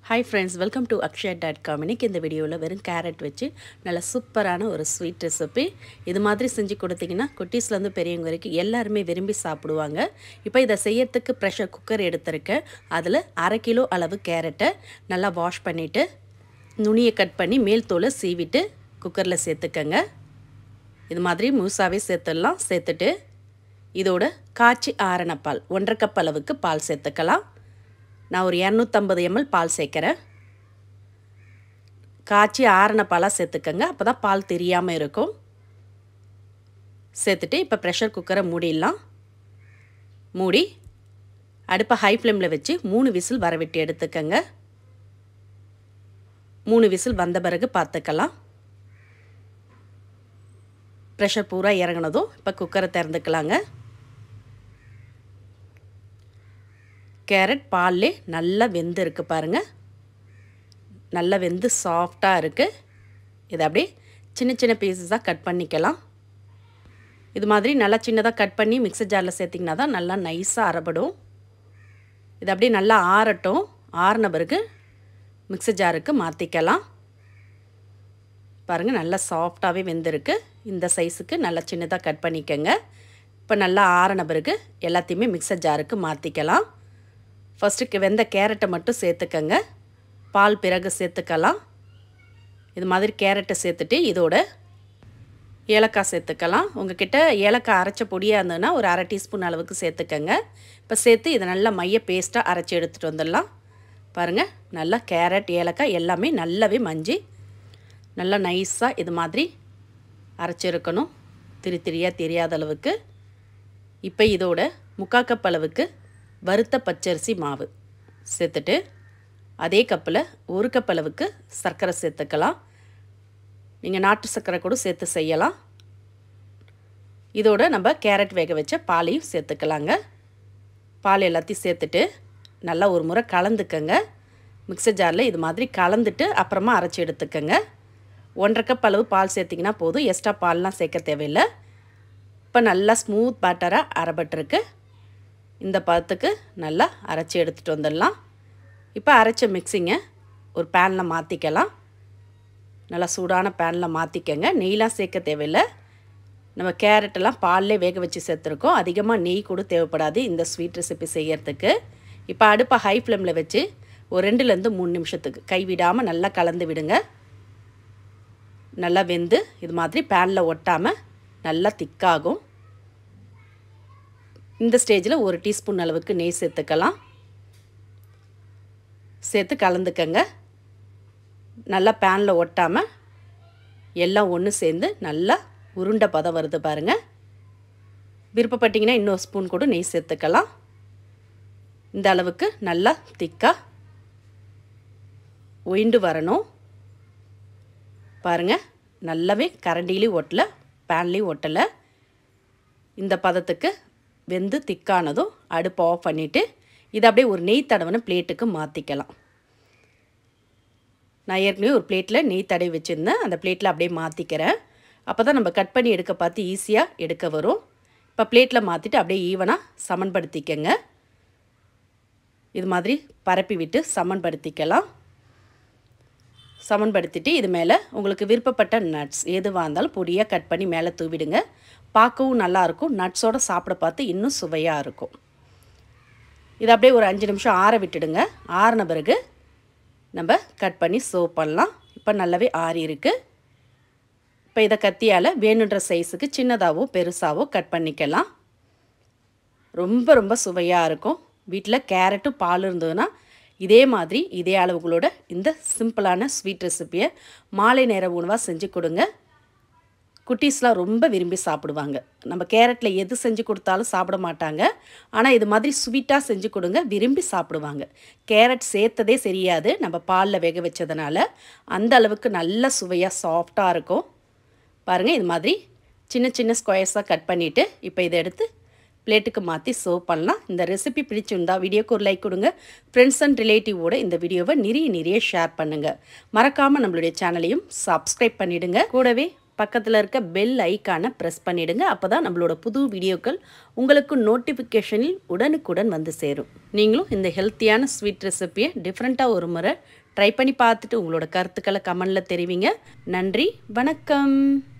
hi friends welcome to Akshaya dot com இன்னைக்கு இந்த வீடியோவில் வெறும் கேரட் வச்சு நல்ல சூப்பரான ஒரு ஸ்வீட் ரெசிபி இது மாதிரி செஞ்சு கொடுத்தீங்கன்னா குட்டீஸ்லேருந்து பெரியவங்க வரைக்கும் எல்லாருமே விரும்பி சாப்பிடுவாங்க இப்போ இதை செய்யறதுக்கு ப்ரெஷர் குக்கர் எடுத்திருக்கேன் அதில் அரை கிலோ அளவு கேரட்டை நல்லா வாஷ் பண்ணிவிட்டு நுனியை கட் பண்ணி மேல் தோலை சீவிட்டு குக்கரில் சேர்த்துக்கங்க இது மாதிரி முழுசாகவே சேர்த்துடலாம் சேர்த்துட்டு இதோட காய்ச்சி ஆரண பால் ஒன்றரை கப் அளவுக்கு பால் சேர்த்துக்கலாம் நான் ஒரு இரநூத்தம்பது எம்எல் பால் சேர்க்குறேன் காய்ச்சி ஆறின பாலாக சேர்த்துக்கங்க அப்போ தான் பால் தெரியாமல் இருக்கும் சேர்த்துட்டு இப்போ ப்ரெஷர் குக்கரை மூடிடலாம் மூடி அடுப்பை ஹை ஃப்ளேமில் வச்சு மூணு விசில் வரவிட்டு எடுத்துக்கங்க மூணு விசில் வந்த பிறகு பார்த்துக்கலாம் ப்ரெஷர் பூரா இறங்கினதும் இப்போ குக்கரை திறந்துக்கலாங்க கேரட் பால்லே நல்லா வெந்து இருக்குது பாருங்கள் நல்லா வெந்து சாஃப்டாக இருக்குது இதை அப்படியே சின்ன சின்ன பீசஸாக கட் பண்ணிக்கலாம் இது மாதிரி நல்லா சின்னதாக கட் பண்ணி மிக்சர் ஜாரில் சேர்த்திங்கன்னா தான் நல்லா நைஸாக அரைப்படும் இது அப்படியே நல்லா ஆறட்டும் ஆறின பிறகு மிக்சர் ஜாருக்கு மாற்றிக்கலாம் பாருங்கள் நல்லா சாஃப்டாகவே வெந்திருக்கு இந்த சைஸுக்கு நல்லா சின்னதாக கட் பண்ணிக்கோங்க இப்போ நல்லா ஆறின பிறகு எல்லாத்தையுமே மிக்சர் ஜாருக்கு மாற்றிக்கலாம் ஃபஸ்ட்டுக்கு வெந்த கேரட்டை மட்டும் சேர்த்துக்கங்க பால் பிறகு சேர்த்துக்கலாம் இது மாதிரி கேரட்டை சேர்த்துட்டு இதோட ஏலக்காய் சேர்த்துக்கலாம் உங்ககிட்ட ஏலக்காய் அரைச்ச பொடியாக இருந்ததுன்னா ஒரு அரை டீஸ்பூன் அளவுக்கு சேர்த்துக்கங்க இப்போ சேர்த்து இதை நல்லா மைய பேஸ்ட்டாக அரைச்சி எடுத்துகிட்டு வந்துடலாம் பாருங்கள் நல்லா கேரட் ஏலக்காய் எல்லாமே நல்லாவே மஞ்சி நல்லா நைஸாக இது மாதிரி அரைச்சிருக்கணும் திரி திரியாக தெரியாத அளவுக்கு இப்போ இதோட முக்கால் கப் அளவுக்கு வறுத்த பச்சரிசி மாவு சேர்த்துட்டு அதே கப்பில் ஒரு கப் அளவுக்கு சர்க்கரை சேர்த்துக்கலாம் நீங்கள் நாட்டு சர்க்கரை கூட சேர்த்து செய்யலாம் இதோட நம்ம கேரட் வேக வச்ச பாலையும் சேர்த்துக்கலாங்க பால் எல்லாத்தையும் சேர்த்துட்டு நல்லா ஒரு முறை கலந்துக்கங்க மிக்சர் ஜாரில் இது மாதிரி கலந்துட்டு அப்புறமா அரைச்சி எடுத்துக்கங்க ஒன்றரை கப் அளவு பால் சேர்த்திங்கன்னா போதும் எக்ஸ்ட்ரா பால்லாம் சேர்க்க தேவையில்லை இப்போ நல்லா ஸ்மூத் பேட்டராக அரைப்பட்டிருக்கு இந்த பதத்துக்கு நல்லா அரைச்சி எடுத்துகிட்டு வந்துடலாம் இப்போ அரைச்ச மிக்சிங்கை ஒரு பேனில் மாற்றிக்கலாம் நல்லா சூடான பேனில் மாற்றிக்கங்க நெய்லாம் சேர்க்க தேவையில்லை நம்ம கேரட்டெல்லாம் பால்லே வேக வச்சு சேர்த்துருக்கோம் அதிகமாக நெய் கூட தேவைப்படாது இந்த ஸ்வீட் ரெசிபி செய்யறதுக்கு இப்போ அடுப்பை ஹை ஃப்ளேமில் வச்சு ஒரு ரெண்டுலேருந்து மூணு நிமிஷத்துக்கு கைவிடாமல் நல்லா கலந்து விடுங்க நல்லா வெந்து இது மாதிரி பேனில் ஒட்டாமல் நல்லா திக்காகும் இந்த ஸ்டேஜில் ஒரு டீஸ்பூன் அளவுக்கு நெய் சேர்த்துக்கலாம் சேர்த்து கலந்துக்கங்க நல்லா பேனில் ஒட்டாமல் எல்லாம் ஒன்று சேர்ந்து நல்லா உருண்டை பதம் வருது பாருங்கள் விருப்பப்பட்டிங்கன்னா இன்னொரு ஸ்பூன் கூட நெய் சேர்த்துக்கலாம் இந்த அளவுக்கு நல்லா திக்காக ஒயிண்டு வரணும் பாருங்கள் நல்லாவே கரண்டிலையும் ஒட்டலை பேன்லேயும் ஒட்டலை இந்த பதத்துக்கு வெந்து திக்கானதும் அடுப்பை ஆஃப் பண்ணிவிட்டு இதை அப்படியே ஒரு நெய் தடவைன பிளேட்டுக்கு மாற்றிக்கலாம் நான் ஏற்கனவே ஒரு பிளேட்டில் நெய் தடவி வச்சுருந்தேன் அந்த பிளேட்டில் அப்படியே மாற்றிக்கிறேன் அப்போ தான் நம்ம கட் பண்ணி எடுக்க பார்த்து ஈஸியாக எடுக்க வரும் இப்போ பிளேட்டில் மாற்றிட்டு அப்படியே ஈவனாக சமன்படுத்திக்கங்க இது மாதிரி பரப்பி விட்டு சமன்படுத்திக்கலாம் சமன்படுத்திட்டு இது மேலே உங்களுக்கு விருப்பப்பட்ட நட்ஸ் எதுவாக இருந்தாலும் பொடியாக கட் பண்ணி மேலே தூவிடுங்க பார்க்கவும் நல்லாயிருக்கும் நட்ஸோடு சாப்பிட பார்த்து இன்னும் சுவையாக இருக்கும் இதை அப்படியே ஒரு அஞ்சு நிமிஷம் ஆற விட்டுடுங்க ஆறின பிறகு நம்ம கட் பண்ணி சர்வ் பண்ணலாம் இப்போ நல்லாவே ஆறி இருக்குது இப்போ இதை கத்தியால் வேணுன்ற சைஸுக்கு சின்னதாகவோ பெருசாகவோ கட் பண்ணிக்கலாம் ரொம்ப ரொம்ப சுவையாக இருக்கும் வீட்டில் கேரட்டும் பால் இருந்ததுன்னா இதே மாதிரி இதே அளவுகளோட இந்த சிம்பிளான ஸ்வீட் ரெசிப்பியை மாலை நேர உணவாக செஞ்சு கொடுங்க குட்டீஸ்லாம் ரொம்ப விரும்பி சாப்பிடுவாங்க நம்ம கேரட்டில் எது செஞ்சு கொடுத்தாலும் சாப்பிட மாட்டாங்க ஆனால் இது மாதிரி ஸ்வீட்டாக செஞ்சு கொடுங்க விரும்பி சாப்பிடுவாங்க கேரட் சேர்த்ததே சரியாது நம்ம பாலில் வேக வச்சதுனால அந்த அளவுக்கு நல்ல சுவையாக சாஃப்டாக இருக்கும் பாருங்கள் இது மாதிரி சின்ன சின்ன ஸ்கொயர்ஸாக கட் பண்ணிவிட்டு இப்போ இதை எடுத்து பிளேட்டுக்கு மாற்றி சர்வ் பண்ணலாம் இந்த ரெசிபி பிடிச்சிருந்தா வீடியோக்கு ஒரு லைக் கொடுங்க ஃப்ரெண்ட்ஸ் அண்ட் ரிலேட்டிவோட இந்த வீடியோவை நிறைய நிறைய ஷேர் பண்ணுங்கள் மறக்காமல் நம்மளுடைய சேனலையும் சப்ஸ்கிரைப் பண்ணிவிடுங்க கூடவே பக்கத்தில் இருக்க பெல் ஐக்கானை ப்ரெஸ் பண்ணிவிடுங்க அப்போ தான் நம்மளோட புது வீடியோக்கள் உங்களுக்கு நோட்டிஃபிகேஷனில் உடனுக்குடன் வந்து சேரும் நீங்களும் இந்த ஹெல்த்தியான ஸ்வீட் ரெசிப்பியை டிஃப்ரெண்ட்டாக ஒரு முறை ட்ரை பண்ணி பார்த்துட்டு உங்களோட கருத்துக்களை கமெண்டில் தெரிவிங்க நன்றி வணக்கம்